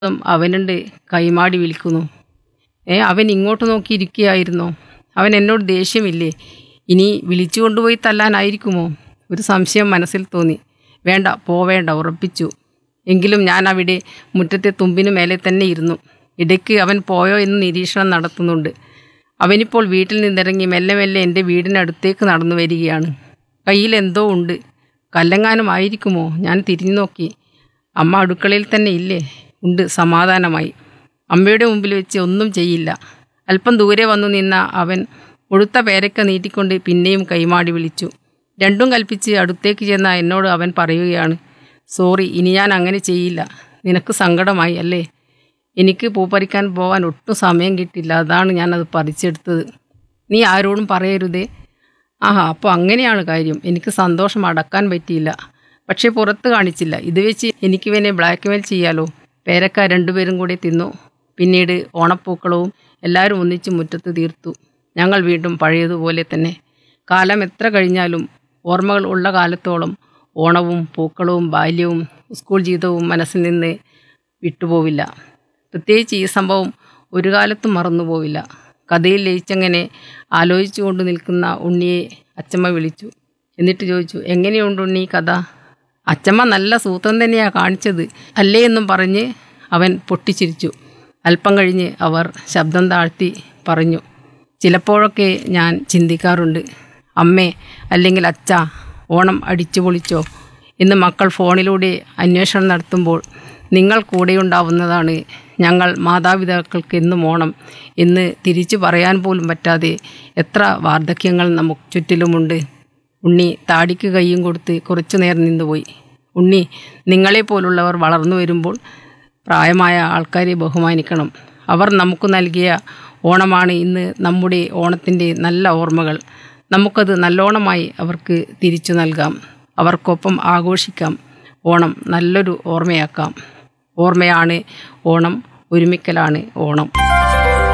ഉം അവനുണ്ട് കൈമാടി വിളിക്കുന്നു ഏ അവൻ ഇങ്ങോട്ട് നോക്കി ഇരിക്കുകയായിരുന്നോ അവൻ എന്നോട് ദേഷ്യമില്ലേ ഇനി വിളിച്ചു കൊണ്ടുപോയി തല്ലാനായിരിക്കുമോ ഒരു സംശയം മനസ്സിൽ തോന്നി വേണ്ട പോവേണ്ട ഉറപ്പിച്ചു എങ്കിലും ഞാൻ അവിടെ മുറ്റത്തെ തുമ്പിനു മേലെ തന്നെ ഇരുന്നു ഇടയ്ക്ക് അവൻ പോയോ എന്ന് നിരീക്ഷണം നടത്തുന്നുണ്ട് അവനിപ്പോൾ വീട്ടിൽ നിന്നിറങ്ങി മെല്ലെ മെല്ലെ എൻ്റെ വീടിനടുത്തേക്ക് നടന്നു വരികയാണ് കയ്യിൽ എന്തോ ഉണ്ട് കല്ലെങ്ങാനും ആയിരിക്കുമോ ഞാൻ തിരിഞ്ഞു നോക്കി അമ്മ അടുക്കളയിൽ തന്നെ ഇല്ലേ ഉണ്ട് സമാധാനമായി അമ്മയുടെ മുമ്പിൽ വെച്ച് ഒന്നും ചെയ്യില്ല അല്പം ദൂരെ വന്നു നിന്ന അവൻ മുഴുത്ത പേരക്ക നീട്ടിക്കൊണ്ട് പിന്നെയും കൈമാടി വിളിച്ചു രണ്ടും കൽപ്പിച്ച് അടുത്തേക്ക് ചെന്ന എന്നോട് അവൻ പറയുകയാണ് സോറി ഇനി ഞാൻ അങ്ങനെ ചെയ്യില്ല നിനക്ക് സങ്കടമായി അല്ലേ എനിക്ക് പൂ പറിക്കാൻ പോകാൻ ഒട്ടും സമയം കിട്ടില്ല അതാണ് ഞാനത് പറിച്ചെടുത്തത് നീ ആരോടും പറയരുതേ ആഹാ അപ്പോൾ അങ്ങനെയാണ് കാര്യം എനിക്ക് സന്തോഷം അടക്കാൻ പറ്റിയില്ല പക്ഷേ പുറത്ത് കാണിച്ചില്ല ഇത് വെച്ച് എനിക്ക് ഇവനെ ബ്ലാക്ക് മെയിൽ ചെയ്യാലോ പേരക്ക രണ്ടുപേരും കൂടി തിന്നു പിന്നീട് ഓണപ്പൂക്കളവും എല്ലാവരും ഒന്നിച്ച് മുറ്റത്ത് തീർത്തു ഞങ്ങൾ വീണ്ടും പഴയതുപോലെ തന്നെ കാലം എത്ര കഴിഞ്ഞാലും ഓർമ്മകൾ ഉള്ള കാലത്തോളം ഓണവും പൂക്കളവും ബാല്യവും സ്കൂൾ ജീവിതവും മനസ്സിൽ നിന്ന് വിട്ടുപോവില്ല പ്രത്യേകിച്ച് ഈ സംഭവം ഒരു കാലത്തും മറന്നുപോവില്ല കഥയിൽ ലയിച്ചങ്ങനെ ആലോചിച്ചുകൊണ്ട് നിൽക്കുന്ന ഉണ്ണിയെ അച്ചമ്മ വിളിച്ചു എന്നിട്ട് ചോദിച്ചു എങ്ങനെയുണ്ട് ഉണ്ണി കഥ അച്ചമ്മ നല്ല സൂത്രം തന്നെയാണ് കാണിച്ചത് അല്ലേ എന്നും പറഞ്ഞ് അവൻ പൊട്ടിച്ചിരിച്ചു അല്പം കഴിഞ്ഞ് അവർ ശബ്ദം താഴ്ത്തി പറഞ്ഞു ചിലപ്പോഴൊക്കെ ഞാൻ ചിന്തിക്കാറുണ്ട് അമ്മേ അല്ലെങ്കിൽ അച്ഛ ഓണം അടിച്ചു പൊളിച്ചോ എന്ന് മക്കൾ ഫോണിലൂടെ അന്വേഷണം നടത്തുമ്പോൾ നിങ്ങൾ കൂടെയുണ്ടാവുന്നതാണ് ഞങ്ങൾ മാതാപിതാക്കൾക്ക് എന്നും ഓണം എന്ന് തിരിച്ചു പറയാൻ പോലും പറ്റാതെ എത്ര വാർദ്ധക്യങ്ങൾ നമുക്ക് ചുറ്റിലുമുണ്ട് ഉണ്ണി താടിക്ക് കൈയും കൊടുത്ത് കുറച്ചു നേരം നിന്നുപോയി ഉണ്ണി നിങ്ങളെപ്പോലുള്ളവർ വളർന്നു വരുമ്പോൾ പ്രായമായ ആൾക്കാരെ ബഹുമാനിക്കണം അവർ നമുക്ക് നൽകിയ ഓണമാണ് ഇന്ന് നമ്മുടെ ഓണത്തിൻ്റെ നല്ല ഓർമ്മകൾ നമുക്കത് നല്ലോണമായി അവർക്ക് തിരിച്ചു നൽകാം അവർക്കൊപ്പം ആഘോഷിക്കാം ഓണം നല്ലൊരു ഓർമ്മയാക്കാം ഓർമ്മയാണ് ഓണം ഒരുമിക്കലാണ് ഓണം